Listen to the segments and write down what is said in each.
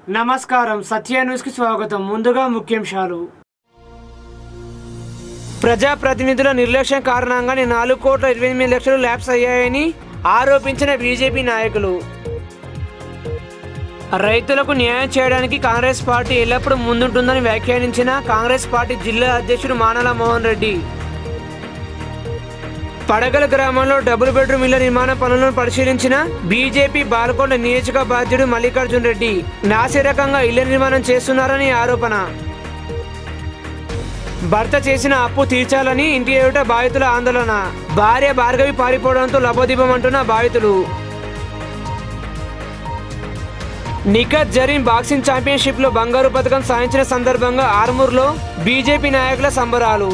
నమస్కారం సత్య న్యూస్ కి స్వాగతం ముందుగా ముఖ్యాంశాలు ప్రజాప్రతినిధుల నిర్లక్ష్యం కారణంగానే నాలుగు కోట్ల ఇరవై ఎనిమిది లక్షలు ల్యాబ్స్ అయ్యాయని ఆరోపించిన బీజేపీ నాయకులు రైతులకు న్యాయం చేయడానికి కాంగ్రెస్ పార్టీ ఎల్లప్పుడూ ముందుంటుందని వ్యాఖ్యానించిన కాంగ్రెస్ పార్టీ జిల్లా అధ్యక్షుడు మానల మోహన్ రెడ్డి పడగల గ్రామంలో డబుల్ బెడ్రూమ్ ఇళ్ల నిర్మాణ పనులను పరిశీలించిన బీజేపీ బాలకొండ నియోజక బాధ్యుడు మల్లికార్జున్ రెడ్డి నాసిరకంగా ఇళ్ల నిర్మాణం చేస్తున్నారని ఆరోపణ భర్త చేసిన అప్పు తీర్చాలని ఇంటి ఎదుట బాధితుల ఆందోళన భార్య భార్గవి పారిపోవడంతో లబోదిబమంటున్న బాధితులు నిఖత్ జరీన్ బాక్సింగ్ ఛాంపియన్షిప్ లో బంగారు పథకం సాధించిన సందర్భంగా ఆర్మూర్లో బీజేపీ నాయకుల సంబరాలు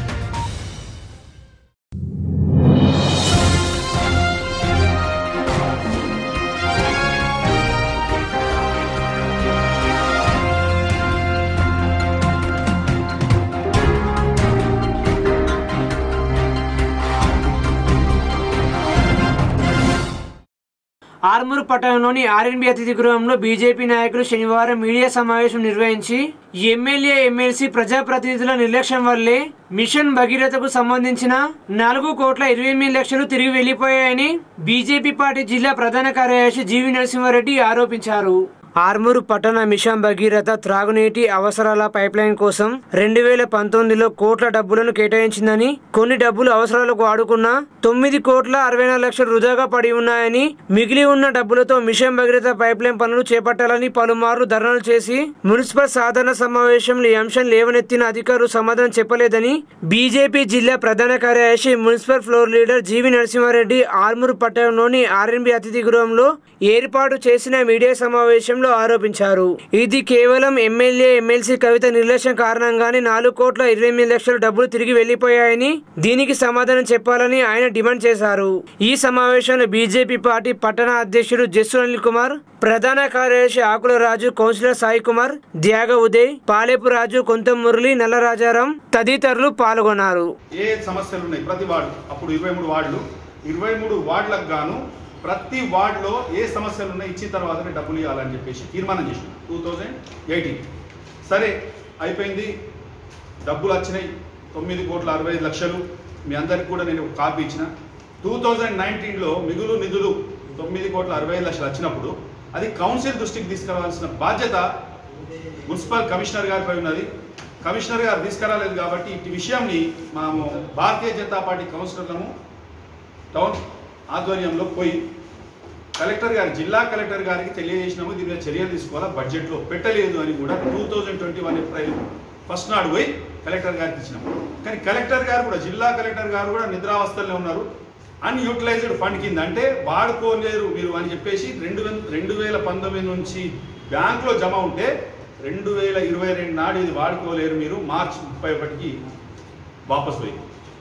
ఆర్మూర్ పట్టణంలోని ఆర్ఎన్బి అతిథి గృహంలో బీజేపీ నాయకులు శనివారం మీడియా సమావేశం నిర్వహించి ఎమ్మెల్యే ఎమ్మెల్సీ ప్రజాప్రతినిధుల నిర్లక్ష్యం వల్లే మిషన్ భగీరథకు సంబంధించిన నాలుగు కోట్ల ఇరవై ఎనిమిది లక్షలు తిరిగి వెళ్లిపోయాయని బీజేపీ పార్టీ జిల్లా ప్రధాన కార్యదర్శి జీవి నరసింహారెడ్డి ఆరోపించారు ఆర్మూరు పట్టణ మిషన్ భగీరథ త్రాగునీటి అవసరాల పైప్లైన్ కోసం రెండు వేల పంతొమ్మిదిలో కోట్ల డబ్బులను కేటాయించిందని కొన్ని డబ్బులు అవసరాలకు వాడుకున్న తొమ్మిది కోట్ల అరవై నాలుగు లక్షలు వృధాగా పడి ఉన్నాయని మిగిలి ఉన్న డబ్బులతో మిషన్ భగీరథ పైప్లైన్ పనులు చేపట్టాలని పలుమార్లు ధర్నాలు చేసి మున్సిపల్ సాధారణ సమావేశంలో ఈ అంశం లేవనెత్తిన అధికారులు సమాధానం చెప్పలేదని బీజేపీ జిల్లా ప్రధాన కార్యదర్శి municipal floor leader GV Narasimha Reddy Armoor పట్టణంలోని ఆర్ఎన్బి అతిథి గృహంలో ఏర్పాటు చేసిన మీడియా సమావేశంలో ఆరోపించారు ఇది కేవలం ఎమ్మెల్యే ఎమ్మెల్సీ కవిత నిర్లక్ష్యం కారణంగానే నాలుగు కోట్ల ఇరవై ఎనిమిది లక్షల డబ్బులు తిరిగి వెళ్లిపోయాయని దీనికి సమాధానం చెప్పాలని ఆయన డిమాండ్ చేశారు ఈ సమావేశంలో బీజేపీ పార్టీ పట్టణ అధ్యక్షుడు జస్సు అనిల్ కుమార్ ప్రధాన కార్యదర్శి ఆకుల రాజు కౌన్సిలర్ సాయి కుమార్ త్యాగ ఉదయ్ పాలేపు రాజు కొంత మురళి నల్లరాజారాం తదితరులు పాల్గొన్నారు ఏ సమస్యలు ఉన్నాయి ప్రతి వార్డు అప్పుడు ఇరవై మూడు వార్డులు ఇరవై మూడు వార్డులకు గాను ప్రతి వార్డులో ఏ సమస్యలు ఉన్నాయి ఇచ్చిన తర్వాతనే డబ్బులు ఇవ్వాలని చెప్పేసి తీర్మానం చేసినాం టూ థౌజండ్ ఎయిటీన్ సరే అయిపోయింది డబ్బులు వచ్చినాయి తొమ్మిది కోట్ల అరవై ఐదు లక్షలు మీ అందరికి కూడా నేను ఒక కాపీ ఇచ్చిన టూ థౌజండ్ నైన్టీన్లో మిగులు నిధులు తొమ్మిది కోట్ల అరవై ఐదు లక్షలు వచ్చినప్పుడు అది కౌన్సిల్ దృష్టికి తీసుకురావాల్సిన బాధ్యత మున్సిపల్ కమిషనర్ గారిపై ఉన్నది కమిషనర్ గారు తీసుకురాలేదు కాబట్టి ఇట్టి విషయాన్ని మనము భారతీయ జనతా పార్టీ కౌన్సిలర్లము టౌన్ ఆధ్వర్యంలో పోయి కలెక్టర్ గారి జిల్లా కలెక్టర్ గారికి తెలియజేసినాము దీని మీద చర్యలు తీసుకోవాలా బడ్జెట్లో పెట్టలేదు అని కూడా two thousand twenty one April first నాడు పోయి కలెక్టర్ గారికి ఇచ్చినాము కానీ కలెక్టర్ గారు కూడా జిల్లా కలెక్టర్ గారు కూడా నిద్రావస్థల్లో ఉన్నారు అన్యూటిలైజ్డ్ ఫండ్ కింద అంటే వాడుకోలేరు మీరు అని చెప్పేసి రెండు వేల రెండు వేల పంతొమ్మిది నుంచి బ్యాంకులో జమ ఉంటే రెండు వేల ఇరవై రెండు నాడు ఇది వాడుకోలేరు మీరు మార్చి ముప్పై ఒకటికి వాపస్ పోయి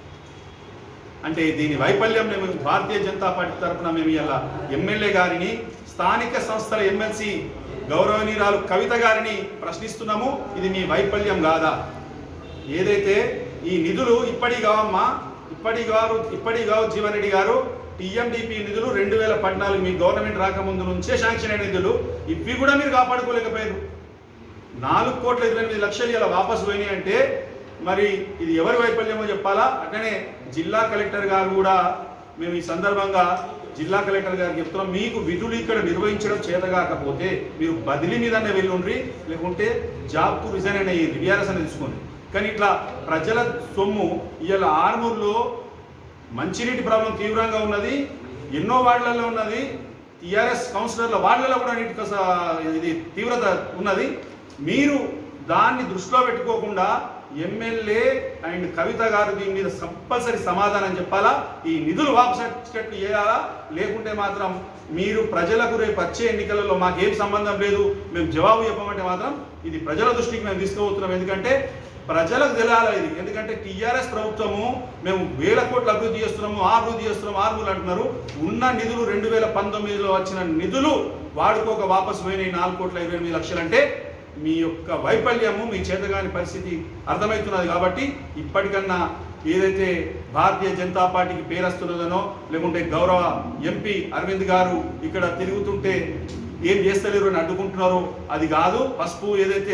అంటే దీని వైఫల్యం మేము భారతీయ జనతా పార్టీ తరఫున మేము ఇలా ఎమ్మెల్యే గారిని స్థానిక సంస్థల ఎమ్మెల్సీ గౌరవనీయురాలు కవిత గారిని ప్రశ్నిస్తున్నాము ఇది మీ వైఫల్యం కాదా ఏదైతే ఈ నిధులు ఇప్పటి కావమ్మా ఇప్పటి గారు ఇప్పటి కావు జీవన్ రెడ్డి గారు టీఎండిపి నిధులు రెండు వేల పద్నాలుగు మీ గవర్నమెంట్ రాకముందు నుంచే శాంక్షన్ అయిన నిధులు ఇవి కూడా మీరు కాపాడుకోలేకపోయారు నాలుగు కోట్ల ఇరవై ఎనిమిది లక్షలు ఇలా వాపసు పోయినాయి అంటే మరి ఇది ఎవరి వైఫల్యమో చెప్పాలా అట్లనే జిల్లా కలెక్టర్ గారు కూడా మేము ఈ సందర్భంగా జిల్లా కలెక్టర్ గారికి చెప్తున్నాం మీకు విధులు ఇక్కడ నిర్వహించడం చేతగాకపోతే మీరు బదిలీ మీదనే వెళ్ళుండ్రి లేకుంటే జాబ్కు రిజైన్ అయిన విఆర్ఎస్ అనేది తీసుకోండి కానీ ఇట్లా ప్రజల సొమ్ము ఇవాళ ఆర్మూర్లో మంచినీటి ప్రాబ్లం తీవ్రంగా ఉన్నది ఎన్నో వార్డులలో ఉన్నది టీఆర్ఎస్ కౌన్సిలర్ల వార్డులలో కూడా నీటి కస- ఇది తీవ్రత ఉన్నది మీరు దాన్ని దృష్టిలో పెట్టుకోకుండా ఎమ్మెల్యే అండ్ కవిత గారు దీని మీద కంపల్సరీ సమాధానం చెప్పాలా ఈ నిధులు వాపసు వచ్చేటట్లు చేయాలా లేకుంటే మాత్రం మీరు ప్రజలకు రేపు వచ్చే ఎన్నికలలో మాకేం సంబంధం లేదు మేము జవాబు చెప్పమంటే మాత్రం ఇది ప్రజల దృష్టికి మేము తీసుకుపోతున్నాం ఎందుకంటే ప్రజలకు తెలియాలి ఇది ఎందుకంటే టీఆర్ఎస్ ప్రభుత్వము మేము వేల కోట్లు అభివృద్ధి చేస్తున్నాము ఆ అభివృద్ధి చేస్తున్నాము ఆ అభివృద్ధి అంటున్నారు ఉన్న నిధులు రెండు వేల పంతొమ్మిదిలో వచ్చిన నిధులు వాడుకోక వాపసు పోయినాయి నాలుగు కోట్ల ఇరవై ఎనిమిది లక్షలు అంటే మీ యొక్క వైఫల్యము మీ చేతగాని పరిస్థితి అర్థమవుతున్నది కాబట్టి ఇప్పటికన్నా ఏదైతే భారతీయ జనతా పార్టీకి పేరస్తున్నదనో లేకుంటే గౌరవ ఎంపీ అరవింద్ గారు ఇక్కడ తిరుగుతుంటే ఏం చేస్తలేరు అని అడ్డుకుంటున్నారో అది కాదు పసుపు ఏదైతే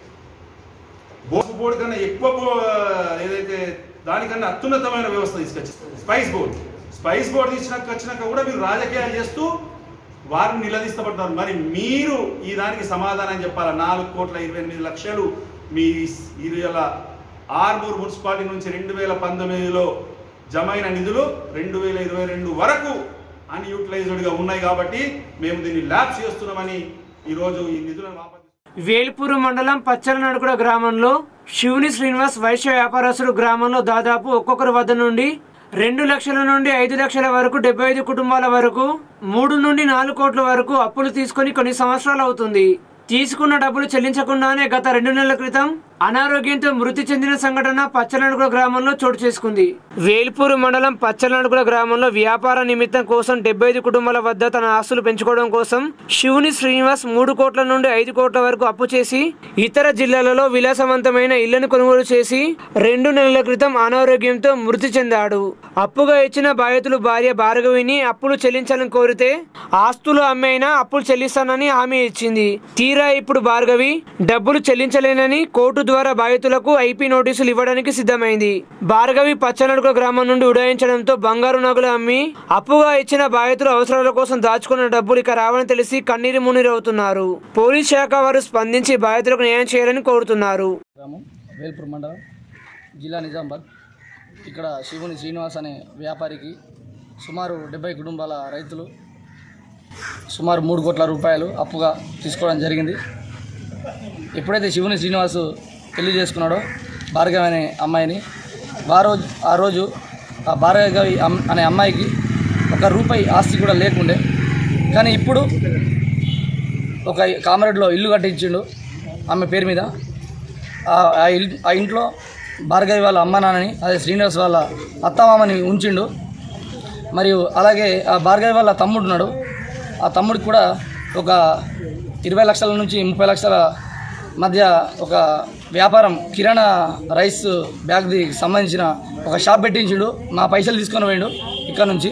బోర్డు బోర్డు కన్నా ఎక్కువ బో- ఏదైతే దానికన్నా అత్యున్నతమైన వ్యవస్థ తీసుకొచ్చారు స్పైస్ బోర్డ్ స్పైస్ బోర్డు తీసుకున్నాక వచ్చినాక కూడా మీరు రాజకీయాలు చేస్తూ వారిని నిలదీస్తపడ్డారు మరి మీరు ఈ దానికి సమాధానం చెప్పాలా నాలుగు కోట్ల ఇరవై ఎనిమిది లక్షలు మీ ఇరుల ఆర్మూర్ మున్సిపాలిటీ నుంచి రెండు వేల పంతొమ్మిదిలో జమైన నిధులు రెండు వేల ఇరవై రెండు వరకు అన్యూటిలైజ్డ్గా ఉన్నాయి కాబట్టి మేము దీన్ని ల్యాబ్స్ చేస్తున్నామని ఈరోజు ఈ నిధులను వాపసు వేల్పూరు మండలం పచ్చల నడుకుడ గ్రామంలో శివుని శ్రీనివాస్ వైశ్య వ్యాపారస్తుడు గ్రామంలో దాదాపు ఒక్కొక్కరి వద్ద నుండి రెండు లక్షల నుండి ఐదు లక్షల వరకు డెబ్బై ఐదు కుటుంబాల వరకు మూడు నుండి నాలుగు కోట్ల వరకు అప్పులు తీసుకొని కొన్ని సంవత్సరాలు అవుతుంది తీసుకున్న డబ్బులు చెల్లించకుండానే గత రెండు నెలల క్రితం అనారోగ్యంతో మృతి చెందిన సంఘటన పచ్చలనడుగుల గ్రామంలో చోటు చేసుకుంది వేల్పూరు మండలం పచ్చలనడుగుల గ్రామంలో వ్యాపార నిమిత్తం కోసం డెబ్బై ఐదు కుటుంబాల వద్ద తన ఆస్తులు పెంచుకోవడం కోసం శివుని శ్రీనివాస్ మూడు కోట్ల నుండి ఐదు కోట్ల వరకు అప్పు చేసి ఇతర జిల్లాలలో విలాసవంతమైన ఇళ్లను కొనుగోలు చేసి రెండు నెలల క్రితం అనారోగ్యంతో మృతి చెందాడు అప్పుగా ఇచ్చిన బాధితులు భార్య భార్గవిని అప్పులు చెల్లించాలని కోరితే ఆస్తులు అమ్మైనా అప్పులు చెల్లిస్తానని హామీ ఇచ్చింది తీరా ఇప్పుడు భార్గవి డబ్బులు చెల్లించలేనని కోర్టు ద్వారా బాధితులకు ఐపీ నోటీసులు ఇవ్వడానికి సిద్ధమైంది భార్గవి పచ్చనడుక గ్రామం నుండి ఉడాయించడంతో బంగారు నగలు అమ్మి అప్పుగా ఇచ్చిన బాధితుల అవసరాల కోసం దాచుకున్న డబ్బులు ఇక రావని తెలిసి కన్నీరు మున్నీరవుతున్నారు పోలీస్ శాఖ వారు స్పందించి బాధితులకు న్యాయం చేయాలని కోరుతున్నారు గ్రామం వేల్పూర్ మండలం జిల్లా నిజామాబాద్ ఇక్కడ శివుని శ్రీనివాస్ అనే వ్యాపారికి సుమారు డెబ్బై కుటుంబాల రైతులు సుమారు మూడు కోట్ల రూపాయలు అప్పుగా తీసుకోవడం జరిగింది ఎప్పుడైతే శివుని శ్రీనివాసు పెళ్లి చేసుకున్నాడో భార్గవి అనే అమ్మాయిని వారో ఆ రోజు ఆ భార్గవి అమ్- అనే అమ్మాయికి ఒక రూపాయి ఆస్తి కూడా లేకుండే కానీ ఇప్పుడు ఒక కామరెడ్లో ఇల్లు కట్టించిండు ఆమె పేరు మీద ఆ- ఆ ఇల్ ఆ ఇంట్లో భార్గవి వాళ్ళ అమ్మ నాన్నని అదే శ్రీనివాస్ వాళ్ళ అత్తమామని ఉంచిండు మరియు అలాగే ఆ భార్గవి వాళ్ళ తమ్ముడు ఉన్నాడు ఆ తమ్ముడికి కూడా ఒక ఇరవై లక్షల నుంచి ముప్పై లక్షల మధ్య ఒక వ్యాపారం కిరాణా రైస్ బ్యాగ్ది సంబంధించిన ఒక షాప్ పెట్టించిండు మా పైసలు తీసుకొని పోయిండు ఇక్కడ నుంచి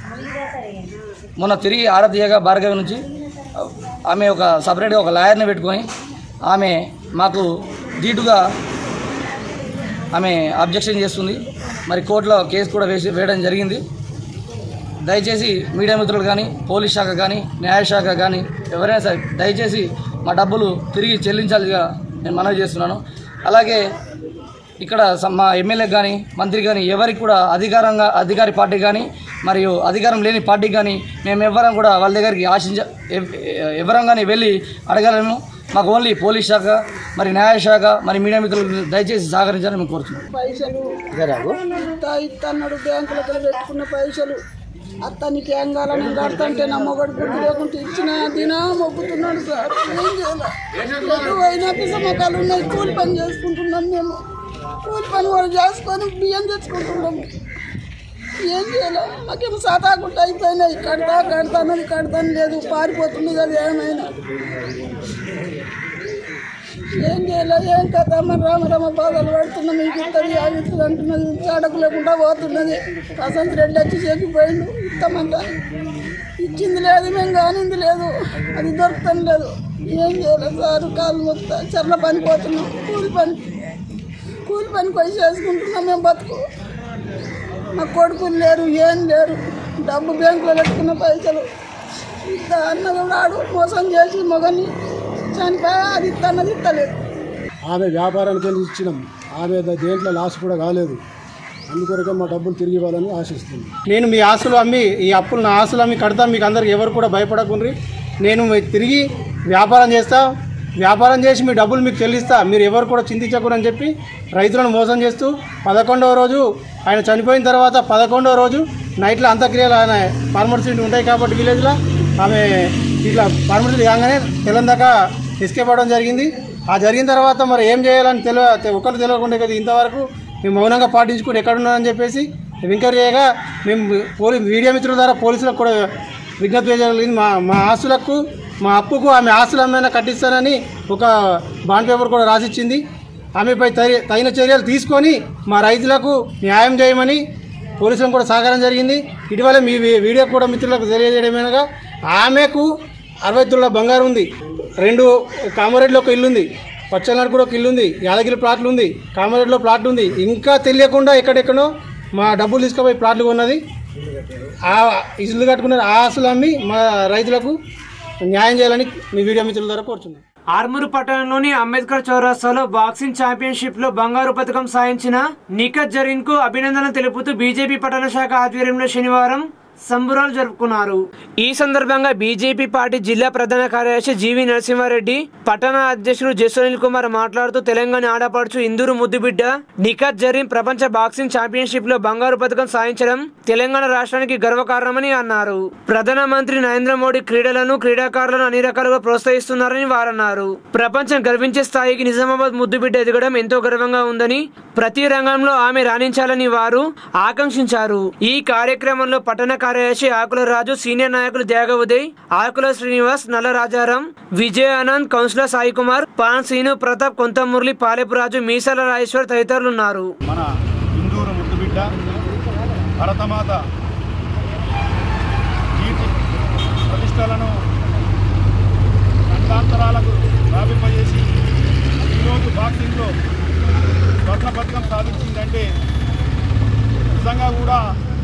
మొన్న తిరిగి ఆరతీయగా భార్గవి నుంచి ఆమె ఒక సపరేట్గా ఒక లాయర్ని పెట్టుకొని ఆమె మాకు ధీటుగా ఆమె అబ్జెక్షన్ చేస్తుంది మరి కోర్టులో కేసు కూడా వేసి వేయడం జరిగింది దయచేసి మీడియా మిత్రులు కానీ పోలీస్ శాఖ కానీ న్యాయశాఖ కానీ ఎవరైనా సరే దయచేసి మా డబ్బులు తిరిగి చెల్లించాలిగా నేను మనవి చేస్తున్నాను అలాగే ఇక్కడ స- మా ఎమ్మెల్యే కానీ మంత్రి కానీ ఎవరికి కూడా అధికారంగా అధికారి పార్టీ కానీ మరియు అధికారం లేని పార్టీ కానీ మేము ఎవరం కూడా వాళ్ళ దగ్గరికి ఆశించ ఎవ్- ఎవరం కానీ వెళ్ళి అడగలేము మాకు ఓన్లీ పోలీస్ శాఖ మరి న్యాయశాఖ మరి మీడియా మిత్రులు దయచేసి సహకరించాలని మేము కోరుతున్నాం పైసలు ఇస్తా ఇత్తన్నాడు బ్యాంకులతో పెట్టుకున్న పైసలు అత్తానికి ఏం కావాలని కడతంటే నా మొగడు గుర్తు లేకుంటే ఇచ్చిన దినా మొక్కుతున్నాడు సార్ ఏం చేయాలి ఎటు అయినా పిసమకాలు ఉన్నాయి కూలి పని చేసుకుంటున్నాం మేము కూలి పని కూడా చేసుకొని బియ్యం తెచ్చుకుంటున్నాం ఏం చేయాలి మాకేమో సాతాగుట్ట అయిపోయినాయి కడతా కడతానని కడతాను లేదు పారిపోతుంది కదా ఏమైనా ఏం చేయాలి ఏం కథ మన రామ రామ బాధలు పడుతున్నాం మీకు ఇస్తుంది అది ఇస్తుంది అంటున్నది చాడకు లేకుండా పోతున్నది వసంత్ రెడ్డి వచ్చి చెప్పిపోయిండు ఇస్తామంట ఇచ్చింది లేదు మేము కానింది లేదు అది దొరుకుతాం లేదు ఏం చేయాలి సార్ కాలు మొత్తం చర్ల పని పోతున్నాం కూలి పని కూలి పని పోయి చేసుకుంటున్నాం మేము బతుకు మా కొడుకులు లేరు ఏం లేరు డబ్బు బ్యాంకులో పెట్టుకున్న పైసలు ఇస్తా అన్నది వాడు మోసం చేసి మొగని చనిపోయి అది ఇస్తా అన్నది ఇస్తలేదు ఆమె వ్యాపారానికి వెళ్ళి ఇచ్చినాం ఆమె ద- దేంట్లో లాస్ కూడా కాలేదు అందుకొరకే మా డబ్బులు తిరిగి ఇవ్వాలని ఆశిస్తుంది నేను మీ ఆస్తులు అమ్మి ఈ అప్పులు నా ఆస్తులు అమ్మి కడతా మీకు అందరికి ఎవరు కూడా భయపడకుండ్రి నేను మీకు తిరిగి వ్యాపారం చేస్తా వ్యాపారం చేసి మీ డబ్బులు మీకు చెల్లిస్తా మీరు ఎవరు కూడా చింతించకూడని చెప్పి రైతులను మోసం చేస్తూ పదకొండవ రోజు ఆయన చనిపోయిన తర్వాత పదకొండవ రోజు నైట్లో అంత్యక్రియలు ఆయన ఫార్మర్స్ ఇంటి ఉంటాయి కాబట్టి విలేజ్లో ఆమె ఇట్లా ఫార్మర్స్ కాగానే తెలందాక ఎస్కేప్ అవ్వడం జరిగింది ఆ జరిగిన తర్వాత మరి ఏం చేయాలని తెలియ ఒకరు తెలియకుండా కదా ఇంతవరకు మేము మౌనంగా పాటించుకుని ఎక్కడున్నారని చెప్పేసి ఎంక్వైరీ చేయగా మేము పోలీ మీడియా మిత్రుల ద్వారా పోలీసులకు కూడా విజ్ఞప్తి చేయగలిగింది మా మా ఆస్తులకు మా అప్పుకు ఆమె ఆస్తులు ఏమైనా కట్టిస్తానని ఒక బాండ్ పేపర్ కూడా రాసిచ్చింది ఆమెపై తరి- తగిన చర్యలు తీసుకొని మా రైతులకు న్యాయం చేయమని పోలీసులను కూడా సహకారం జరిగింది ఇటీవల మీ వీ- వీడియో కూడా మిత్రులకు తెలియజేయడమేనగా ఆమెకు అరవై తుల బంగారం ఉంది రెండు కామారెడ్డిలో ఒక ఇల్లు ఉంది పచ్చలనాడు కూడా ఒక ఇల్లు ఉంది యాదగిరి ప్లాట్లు ఉంది కామారెడ్డిలో ప్లాట్ ఉంది ఇంకా తెలియకుండా ఎక్కడెక్కడో మా డబ్బులు తీసుకుపోయి ప్లాట్లు కొన్నది ఆ ఇల్లు కట్టుకున్న ఆ ఆస్తులు అమ్మి మా రైతులకు న్యాయం చేయాలని మీ వీడియో మిత్రుల ద్వారా కోరుచున్నాను ఆర్మూరు పట్టణంలోని అంబేద్కర్ చౌరస్తాలో బాక్సింగ్ ఛాంపియన్షిప్ లో బంగారు పథకం సాధించిన నిఖత్ జరీన్ కు అభినందనలు తెలుపుతూ బీజేపీ పట్టణ శాఖ ఆధ్వర్యంలో శనివారం సంబురాలు జరుపుకున్నారు ఈ సందర్భంగా బీజేపీ పార్టీ జిల్లా ప్రధాన కార్యదర్శి జీవి నరసింహారెడ్డి పట్టణ అధ్యక్షుడు జస్వనిల్ కుమార్ మాట్లాడుతూ తెలంగాణ ఆడపడుచు ఇందూరు ముద్దుబిడ్డ నిఖత్ జరీన్ ప్రపంచ బాక్సింగ్ ఛాంపియన్షిప్ లో బంగారు పథకం సాధించడం తెలంగాణ రాష్ట్రానికి గర్వకారణమని అన్నారు ప్రధానమంత్రి నరేంద్ర మోడీ క్రీడలను క్రీడాకారులను అన్ని రకాలుగా ప్రోత్సహిస్తున్నారని వారన్నారు ప్రపంచం గర్వించే స్థాయికి నిజామాబాద్ ముద్దుబిడ్డ ఎదగడం ఎంతో గర్వంగా ఉందని ప్రతి రంగంలో ఆమె రాణించాలని వారు ఆకాంక్షించారు ఈ కార్యక్రమంలో పట్టణ కార్యదర్శి ఆకుల రాజు సీనియర్ నాయకులు దేగ ఉదయ్ ఆకుల శ్రీనివాస్ నల్ల రాజారాం విజయ ఆనంద్ కౌన్సిలర్ సాయి కుమార్ పాన్ సీను ప్రతాప్ కొంతమురళి పాలెపురాజు మీసాల రాజేశ్వర్ తదితరులు ఉన్నారు మన హిందూరు ముద్దుబిడ్డ భరతమాత కీర్తి ప్రతిష్టలను ఖండాంతరాలకు వ్యాపింపజేసి ఈరోజు బాక్సింగ్లో స్వర్ణ పథకం సాధించిందంటే నిజంగా కూడా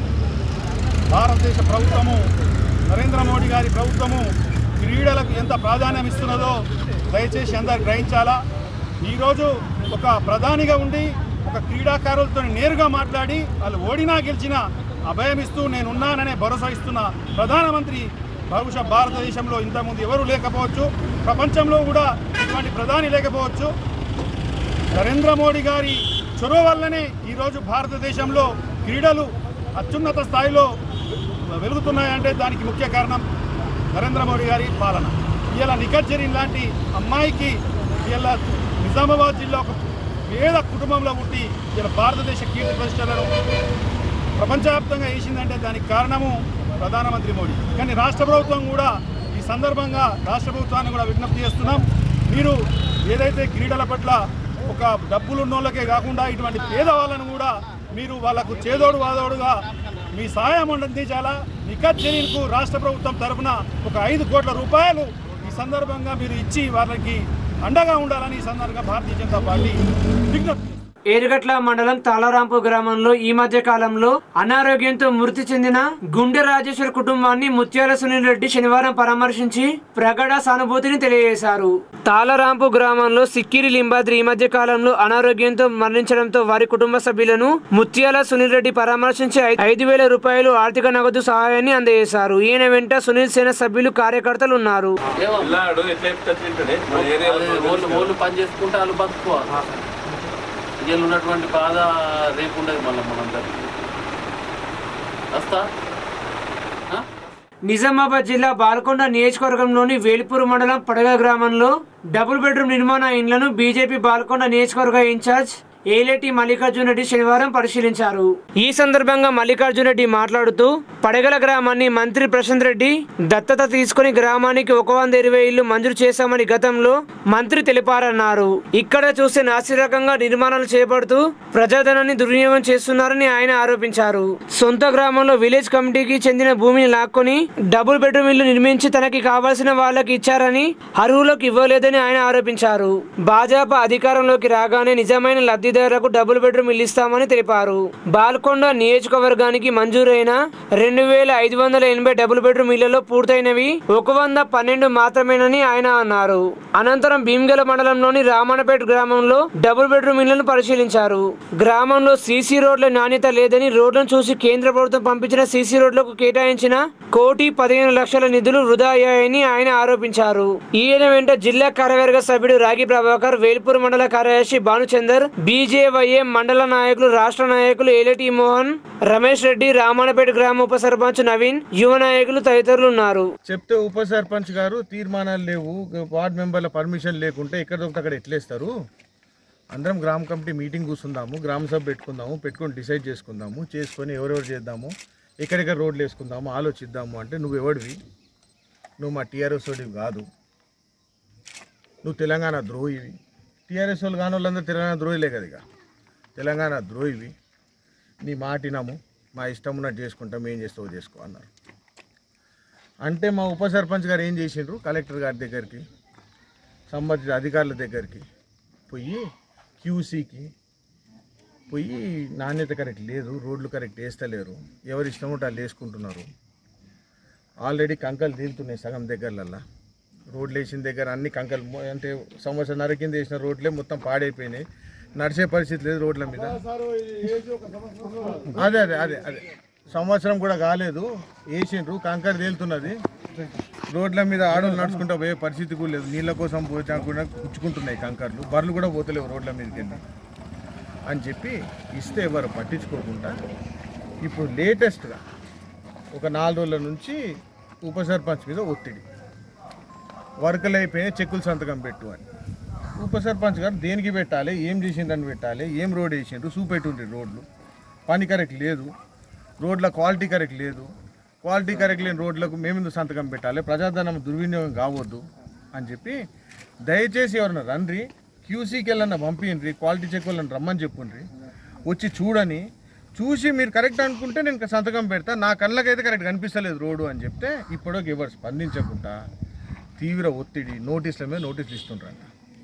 భారతదేశ ప్రభుత్వము నరేంద్ర మోడీ గారి ప్రభుత్వము క్రీడలకు ఎంత ప్రాధాన్యం ఇస్తున్నదో దయచేసి అందరు గ్రహించాలా ఈరోజు ఒక ప్రధానిగా ఉండి ఒక క్రీడాకారులతో నేరుగా మాట్లాడి వాళ్ళు ఓడినా గెలిచినా అభయం ఇస్తూ నేనున్నాననే భరోసా ఇస్తున్న ప్రధానమంత్రి బహుశా భారతదేశంలో ఇంతకుముందు ఎవరు లేకపోవచ్చు ప్రపంచంలో కూడా ఇటువంటి ప్రధాని లేకపోవచ్చు నరేంద్ర మోడీ గారి చొరవ వల్లనే ఈరోజు భారతదేశంలో క్రీడలు అత్యున్నత స్థాయిలో వెలుగుతున్నాయంటే దానికి ముఖ్య కారణం నరేంద్ర మోడీ గారి పాలన ఇలా నిఖత్ జరీన్ లాంటి అమ్మాయికి ఇలా నిజామాబాద్ జిల్లా ఒక పేద కుటుంబంలో పుట్టి ఇలా భారతదేశ కీర్తి ప్రతిష్టలను ప్రపంచవ్యాప్తంగా వేసిందంటే దానికి కారణము ప్రధానమంత్రి మోడీ కానీ రాష్ట్ర ప్రభుత్వం కూడా ఈ సందర్భంగా రాష్ట్ర ప్రభుత్వాన్ని కూడా విజ్ఞప్తి చేస్తున్నాం మీరు ఏదైతే క్రీడల పట్ల ఒక డబ్బులు ఉన్నోళ్ళకే కాకుండా ఇటువంటి పేదవాళ్ళను కూడా మీరు వాళ్ళకు చేదోడు వాదోడుగా మీ సహాయం అందించాలా నిఖత్ జరీన్కు రాష్ట్ర ప్రభుత్వం తరఫున ఒక ఐదు కోట్ల రూపాయలు ఈ సందర్భంగా మీరు ఇచ్చి వాళ్ళకి అండగా ఉండాలని ఈ సందర్భంగా భారతీయ జనతా పార్టీ విజ్ఞప్తి ఏరుగట్ల మండలం తాళరాంపు గ్రామంలో ఈ మధ్య కాలంలో అనారోగ్యంతో మృతి చెందిన గుండె రాజేశ్వర్ కుటుంబాన్ని ముత్యాల సునీల్ రెడ్డి శనివారం పరామర్శించి ప్రగడ సానుభూతిని తెలియజేశారు తాళరాంపు గ్రామంలో సిక్కిరి లింబాద్రి ఈ మధ్య కాలంలో అనారోగ్యంతో మరణించడంతో వారి కుటుంబ సభ్యులను ముత్యాల సునీల్ రెడ్డి పరామర్శించి ఐ- ఐదు వేల రూపాయలు ఆర్థిక నగదు సహాయాన్ని అందజేశారు ఈయన వెంట సునీల్ సేన సభ్యులు కార్యకర్తలు ఉన్నారు పిల్లాడు ఎట్లా చెప్తే తింటాడే మన ఏరియాలో ఓళ్ళు ఓళ్ళు పని చేసుకుంటే వాళ్ళు బతుకోవాలి వీళ్ళు ఉన్నటువంటి బాధ రేపు ఉండదు మళ్ళీ మనందరికి వస్తా ఆ? నిజామాబాద్ జిల్లా బాల్కొండ నియోజకవర్గంలోని వేల్పూర్ మండలం పడగ గ్రామంలో డబుల్ బెడ్రూమ్ నిర్మాణ ఇండ్లను బీజేపీ బాల్కొండ నియోజకవర్గ ఇన్ఛార్జ్ ఏలేటి మల్లికార్జున రెడ్డి శనివారం పరిశీలించారు ఈ సందర్భంగా మల్లికార్జున రెడ్డి మాట్లాడుతూ పడగల గ్రామాన్ని మంత్రి ప్రశాంత్ రెడ్డి దత్తత తీసుకుని గ్రామానికి ఒక వంద ఇరవై ఇళ్లు మంజూరు చేశామని గతంలో మంత్రి తెలిపారన్నారు ఇక్కడ చూస్తే నాసిరకంగా నిర్మాణాలు చేపడుతూ ప్రజాధనాన్ని దుర్వినియోగం చేస్తున్నారని ఆయన ఆరోపించారు సొంత గ్రామంలో విలేజ్ కమిటీకి చెందిన భూమిని లాక్కొని డబుల్ బెడ్రూమ్ ఇల్లు నిర్మించి తనకి కావాల్సిన వాళ్ళకి ఇచ్చారని అర్హులకు ఇవ్వలేదని ఆయన ఆరోపించారు భాజపా అధికారంలోకి రాగానే నిజమైన లబ్ధిదారులకు డబుల్ బెడ్రూమ్ ఇల్లు ఇస్తామని తెలిపారు బాల్కొండ నియోజకవర్గానికి మంజూరైన రెండు వేల ఐదు వందల ఎనభై డబుల్ బెడ్రూమ్ ఇళ్లలో పూర్తయినవి ఒక వంద పన్నెండు మాత్రమేనని ఆయన అన్నారు అనంతరం భీమ్గల మండలంలోని రామన్నపేట గ్రామంలో డబుల్ బెడ్రూమ్ ఇళ్లను పరిశీలించారు గ్రామంలో సీసీ రోడ్ల నాణ్యత లేదని రోడ్లను చూసి కేంద్ర ప్రభుత్వం పంపించిన సీసీ రోడ్లకు కేటాయించిన కోటి పదిహేను లక్షల నిధులు వృధా అయ్యాయని ఆయన ఆరోపించారు ఈయన వెంట జిల్లా కార్యవర్గ సభ్యుడు రాగి ప్రభాకర్ వేల్పూర్ మండల కార్యదర్శి భానుచందర్ బీజేవైఎం మండల నాయకులు రాష్ట్ర నాయకులు ఏలేటి మోహన్ రమేష్ రెడ్డి రామన్నపేట గ్రామ ఉప సర్పంచ్ నవీన్ యువ నాయకులు తదితరులు ఉన్నారు చెప్తే ఉప సర్పంచ్ గారు తీర్మానాలు లేవు వార్డ్ మెంబర్ల పర్మిషన్ లేకుంటే ఎక్కడ దొరికితే అక్కడ ఎట్లేస్తారు అందరం గ్రామ కమిటీ మీటింగ్ కూర్చుందాము గ్రామ సభ పెట్టుకుందాము పెట్టుకొని డిసైడ్ చేసుకుందాము చేసుకొని ఎవరెవరు చేద్దాము ఎక్కడెక్కడ రోడ్లు వేసుకుందాము ఆలోచిద్దాము అంటే నువ్వు ఎవడివి నువ్వు మా టీఆర్ఎస్ వాడివి కాదు నువ్వు తెలంగాణ ద్రోహివి టీఆర్ఎస్ వాళ్ళు కాని వాళ్ళందరూ తెలంగాణ ద్రోహిలే కదా ఇక తెలంగాణ ద్రోహివి నీ మాటినాము మా ఇష్టం ఉన్నట్టు చేసుకుంటాం ఏం చేస్తావో చేసుకో అన్నారు అంటే మా ఉప సర్పంచ్ గారు ఏం చేసిండ్రు కలెక్టర్ గారి దగ్గరికి సంబంధిత అధికారుల దగ్గరికి పోయి క్యూసీకి పోయి నాణ్యత కరెక్ట్ లేదు రోడ్లు కరెక్ట్ వేస్తలేరు ఎవరి ఇష్టం ఉంటే వాళ్ళు వేసుకుంటున్నారు ఆల్రెడీ కంకలు తీరుతున్నాయి సగం దగ్గరలల్లా రోడ్లు వేసిన దగ్గర అన్ని కంకలు మొ- అంటే సంవత్సరం కింద వేసిన రోడ్లే మొత్తం పాడైపోయినాయి నడిచే పరిస్థితి లేదు రోడ్ల మీద అదే అదే అదే అదే సంవత్సరం కూడా కాలేదు వేసిండ్రు కంకర తేలుతున్నది రోడ్ల మీద ఆడోళ్ళు నడుచుకుంటూ పోయే పరిస్థితి కూడా లేదు నీళ్ళ కోసం పోచా కూడా పుచ్చుకుంటున్నాయి కంకర్లు బర్రెలు కూడా పోతలేవు రోడ్ల మీదకి వెళ్ళి అని చెప్పి ఇస్తే ఎవరు పట్టించుకోకుండా ఇప్పుడు లేటెస్ట్గా ఒక నాలుగు రోజుల నుంచి ఉప సర్పంచ్ మీద ఒత్తిడి వర్కులు అయిపోయినాయి చెక్కులు సంతకం పెట్టు అని ఉప సర్పంచ్ గారు దేనికి పెట్టాలి ఏం చేసిందని పెట్టాలి ఏం రోడ్ వేసిండ్రు చూపెట్టుండ్రి రోడ్లు పని కరెక్ట్ లేదు రోడ్ల క్వాలిటీ కరెక్ట్ లేదు క్వాలిటీ కరెక్ట్ లేని రోడ్లకు మేమెందుకు సంతకం పెట్టాలి ప్రజాధనం దుర్వినియోగం కావద్దు అని చెప్పి దయచేసి ఎవరన్నా రండ్రి క్యూసీకి వెళ్ళన్న పంపిండ్రి క్వాలిటీ చెక్ వాళ్ళని రమ్మని చెప్పుండ్రి వచ్చి చూడని చూసి మీరు కరెక్ట్ అనుకుంటే నేను ఇంకా సంతకం పెడతా నా కళ్ళకైతే కరెక్ట్ కనిపిస్తలేదు రోడ్డు అని చెప్తే ఇప్పటికి ఎవరు స్పందించకుండా తీవ్ర ఒత్తిడి నోటీసుల మీద నోటీసులు ఇస్తుండ్రంట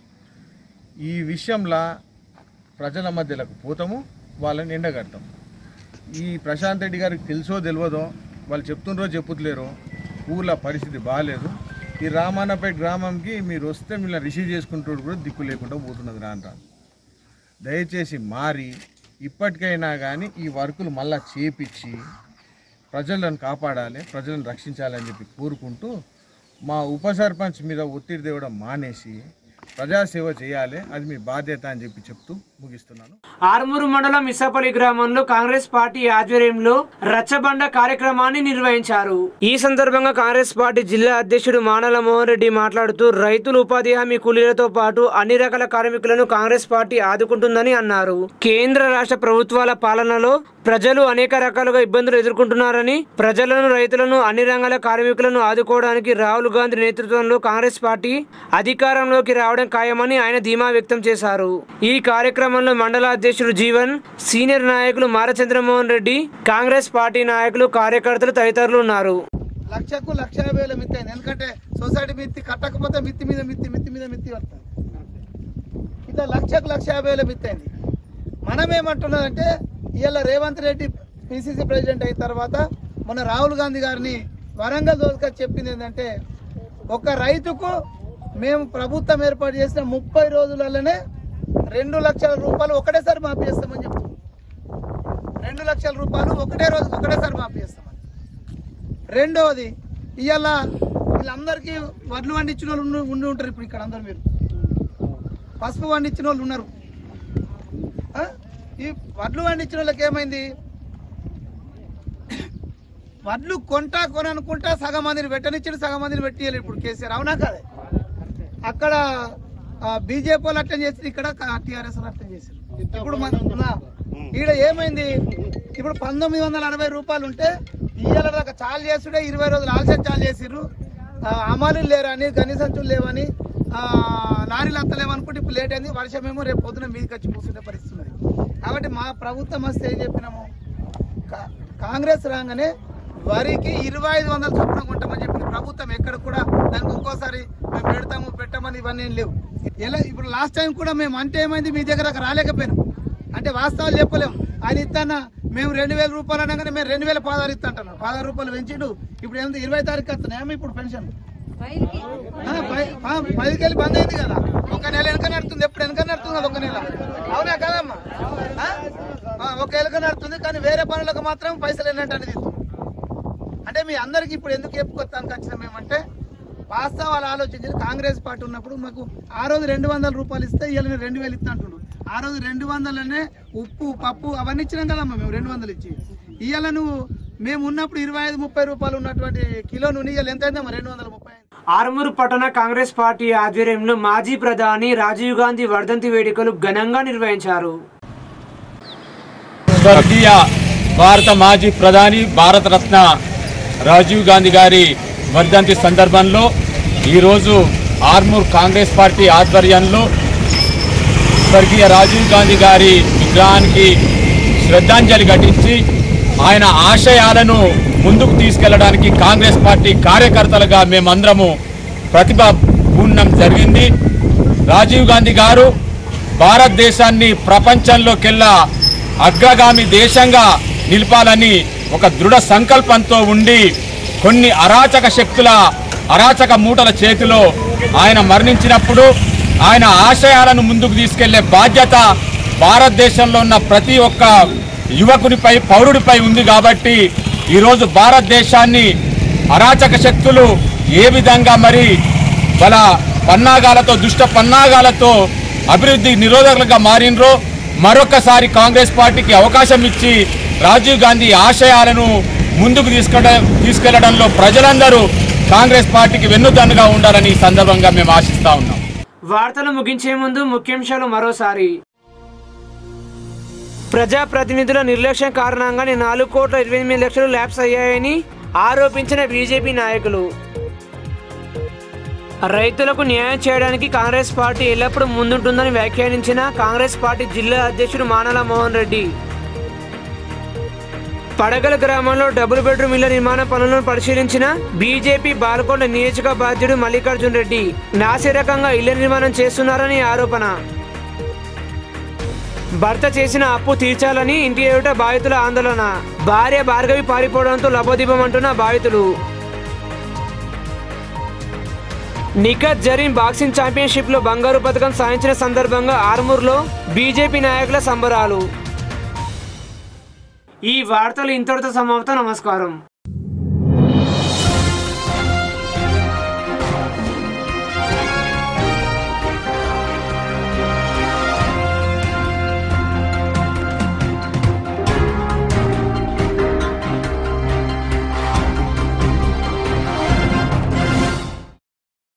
ఈ విషయంలో ప్రజల మధ్యలోకి పోతాము వాళ్ళని ఎండగడతాం ఈ ప్రశాంత్ రెడ్డి గారికి తెలుసో తెలియదో వాళ్ళు చెప్తుండ్రో చెప్పుతలేరో ఊళ్ళో పరిస్థితి బాగాలేదు ఈ రామానపేట గ్రామంకి మీరు వస్తే మిమ్మల్ని రిసీవ్ చేసుకుంటూ కూడా దిక్కు లేకుండా పోతున్నది రాను రాను దయచేసి మారి ఇప్పటికైనా కానీ ఈ వర్కులు మళ్ళా చేపించి ప్రజలను కాపాడాలి ప్రజలను రక్షించాలని చెప్పి కోరుకుంటూ మా ఉప సర్పంచ్ మీద ఒత్తిడి తేవడం మానేసి ప్రజాసేవ చేయాలి అది మీ బాధ్యత అని చెప్పి చెప్తూ ముగిస్తున్నాను ఆర్మూరు మండలం ఇసాపల్లి గ్రామంలో కాంగ్రెస్ పార్టీ ఆధ్వర్యంలో రచ్చబండ కార్యక్రమాన్ని నిర్వహించారు ఈ సందర్భంగా కాంగ్రెస్ పార్టీ జిల్లా అధ్యక్షుడు మానల మోహన్ రెడ్డి మాట్లాడుతూ రైతులు ఉపాధి హామీ కూలీలతో పాటు అన్ని రకాల కార్మికులను కాంగ్రెస్ పార్టీ ఆదుకుంటుందని అన్నారు కేంద్ర రాష్ట్ర ప్రభుత్వాల పాలనలో ప్రజలు అనేక రకాలుగా ఇబ్బందులు ఎదుర్కొంటున్నారని ప్రజలను రైతులను అన్ని రంగాల కార్మికులను ఆదుకోవడానికి రాహుల్ గాంధీ నేతృత్వంలో కాంగ్రెస్ పార్టీ అధికారంలోకి రావడం ఖాయమని ఆయన ధీమా వ్యక్తం చేశారు ఈ కార్యక్రమంలో మండల అధ్యక్షుడు జీవన్ సీనియర్ నాయకులు మారచంద్రమోహన్ రెడ్డి కాంగ్రెస్ పార్టీ నాయకులు కార్యకర్తలు తదితరులు ఉన్నారు లక్షకు లక్ష యాభై వేల మిత్తి అయింది ఎందుకంటే సొసైటీ మిత్తి కట్టకపోతే మిత్తి మీద మిత్తి మిత్తి మీద మిత్తి వస్తుంది ఇట్లా లక్షకు లక్ష యాభై వేల మిత్తి అయింది మనం ఏమంటున్నదంటే ఇవాళ రేవంత్ రెడ్డి పిసిసి ప్రెసిడెంట్ అయిన తర్వాత మొన్న రాహుల్ గాంధీ గారిని వరంగల్ దోసుకొని చెప్పింది ఏంటంటే ఒక రైతుకు మేము ప్రభుత్వం ఏర్పాటు చేసిన ముప్పై రోజులలోనే రెండు లక్షల రూపాయలు ఒకటేసారి మాఫీ చేస్తామని చెప్తున్నాం రెండు లక్షల రూపాయలు ఒకటే రోజు ఒకటేసారి మాఫీ చేస్తామని రెండవది ఇవాళ వీళ్ళందరికీ వడ్లు పండించిన వాళ్ళు ఉండి- ఉండి ఉంటారు ఇప్పుడు ఇక్కడ అందరు మీరు పసుపు పండించిన వాళ్ళు ఉన్నారు ఆ? ఈ వడ్లు పండించిన వాళ్ళకి ఏమైంది వడ్లు కొంటా కొననుకుంటా సగం మందిని పెట్టనిచ్చాడు సగం మందిని పెట్టియాలి ఇప్పుడు కేసీఆర్ అవునా కదా అక్కడ బీజేపీ వాళ్ళు అట్టం చేసి ఇక్కడ టీఆర్ఎస్ వాళ్ళు అట్టం చేశారు ఇప్పుడు మన- నా- ఈడ ఏమైంది ఇప్పుడు పంతొమ్మిది వందల అరవై రూపాయలు ఉంటే ఇయ్యాల దాకా చాలు చేసుడే ఇరవై రోజులు ఆలస్యం చాలు చేసిర్రు ఆ, అమలు లేరని గని సంచులు లేవని ఆ, లారీలు అత్తలేమనుకుంటే ఇప్పుడు లేట్ అయింది వర్షమేమో రేపు పొద్దున మీదకి వచ్చి కూర్చుంటే పరిస్థితి ఉన్నది కాబట్టి మా ప్రభుత్వం వస్తే ఏం చెప్పినాము కా- కాంగ్రెస్ రాగానే వరికి ఇరవై ఐదు వందల చొప్పున కొంటామని చెప్పింది ప్రభుత్వం ఎక్కడ కూడా దానికి ఇంకోసారి మేము పెడతాము పెట్టమని ఇవన్నీ ఏం లేవు ఎలా ఇప్పుడు లాస్ట్ టైం కూడా మేము అంటే ఏమైంది మీ దగ్గర రాలేకపోయినాం అంటే వాస్తవాలు చెప్పలేము ఆయన ఇస్తాన మేము రెండు వేల రూపాయలు అనగానే మేము రెండు వేల పదహారు ఇస్తా అంటున్నాం పదహారు రూపాయలు పెంచిండు ఇప్పుడు ఏంది ఇరవై తారీఖు వస్తున్నాయి ఇప్పుడు పెన్షన్ ఆ, పై- ఆ, పదికి వెళ్ళి బంద్ అయింది కదా ఒక నెల వెనక నడుతుంది ఎప్పుడు వెనక నడుతుంది కదా ఒక నెల అవునా కదమ్మా ఆ? ఆ, ఒక వెనక నడుతుంది కానీ వేరే పనులకు మాత్రం పైసలు ఏంటంటే అనేది ఇస్తుంది. అంటే మీ అందరికి ఇప్పుడు ఎందుకు చెప్పుకొస్తానికి వచ్చినాం మేమంటే వాస్తవాలు ఆలోచించి కాంగ్రెస్ పార్టీ ఉన్నప్పుడు మాకు ఆ రోజు రెండు వందల రూపాయలు ఇస్తే ఇవాళ రెండు వేలు ఇస్తా అంటుండ్రు ఆ రోజు రెండు వందలనే ఉప్పు పప్పు అవన్నీ ఇచ్చినాం కదమ్మా మేము రెండు వందలు ఇచ్చి ఇవాళ నువ్వు మేము ఉన్నప్పుడు ఇరవై ఐదు ముప్పై రూపాయలు ఉన్నటువంటి కిలో నూనె ఇవాళ ఎంత అయిందమ్మా రెండు వందల ముప్పై ఆర్మూరు పట్టణ కాంగ్రెస్ పార్టీ ఆధ్వర్యంలో మాజీ ప్రధాని రాజీవ్ గాంధీ వర్ధంతి వేడుకలు ఘనంగా నిర్వహించారు స్వర్గీయ భారత మాజీ ప్రధాని భారతరత్న రాజీవ్ గాంధీ గారి వర్ధంతి సందర్భంలో ఈరోజు ఆర్మూర్ కాంగ్రెస్ పార్టీ ఆధ్వర్యంలో స్వర్గీయ రాజీవ్ గాంధీ గారి విగ్రహానికి శ్రద్ధాంజలి ఘటించి ఆయన ఆశయాలను ముందుకు తీసుకెళ్లడానికి కాంగ్రెస్ పార్టీ కార్యకర్తలుగా మేమందరము ప్రతిభ పూర్ణం జరిగింది రాజీవ్ గాంధీ గారు భారతదేశాన్ని ప్రపంచంలోకెల్లా అగ్రగామి దేశంగా నిలపాలని ఒక దృఢ సంకల్పంతో ఉండి కొన్ని అరాచక శక్తుల అరాచక మూటల చేతిలో ఆయన మరణించినప్పుడు ఆయన ఆశయాలను ముందుకు తీసుకెళ్లే బాధ్యత భారతదేశంలో ఉన్న ప్రతి ఒక్క యువకునిపై పౌరుడిపై ఉంది కాబట్టి ఈరోజు భారతదేశాన్ని అరాచక శక్తులు ఏ విధంగా మరి బల పన్నాగాలతో దుష్ట పన్నాగాలతో అభివృద్ధి నిరోధకులుగా మారినరో మరొకసారి కాంగ్రెస్ పార్టీకి అవకాశం ఇచ్చి రాజీవ్ గాంధీ ఆశయాలను ముందుకు తీసుకెళ్ళ తీసుకెళ్లడంలో ప్రజలందరూ కాంగ్రెస్ పార్టీకి వెన్నుదన్నుగా ఉండాలని ఈ సందర్భంగా మేము ఆశిస్తా ఉన్నాం వార్తలు ముగించే ముందు ముఖ్యాంశాలు మరోసారి ప్రజాప్రతినిధుల నిర్లక్ష్యం కారణంగానే నాలుగు కోట్ల ఇరవై ఎనిమిది లక్షలు ల్యాబ్స్ అయ్యాయని ఆరోపించిన బీజేపీ నాయకులు రైతులకు న్యాయం చేయడానికి కాంగ్రెస్ పార్టీ ఎల్లప్పుడూ ముందుంటుందని వ్యాఖ్యానించిన కాంగ్రెస్ పార్టీ జిల్లా అధ్యక్షుడు మానల మోహన్ రెడ్డి పడగల గ్రామంలో డబుల్ బెడ్రూమ్ ఇళ్ల నిర్మాణ పనులను పరిశీలించిన బీజేపీ బాల్కొండ నియోజక బాధ్యుడు మల్లికార్జున్ రెడ్డి నాసిరకంగా ఇళ్ల నిర్మాణం చేస్తున్నారని ఆరోపణ భర్త చేసిన అప్పు తీర్చాలని ఇంటి ఎదుట బాధితుల ఆందోళన భార్య భార్గవి పారిపోవడంతో లబోదిబమంటున్న బాధితులు నిఖత్ జరీన్ బాక్సింగ్ ఛాంపియన్షిప్ లో బంగారు పథకం సాధించిన సందర్భంగా ఆర్మూర్లో బీజేపీ నాయకుల సంబరాలు ఈ వార్తలు ఇంతటితో సమాప్తం నమస్కారం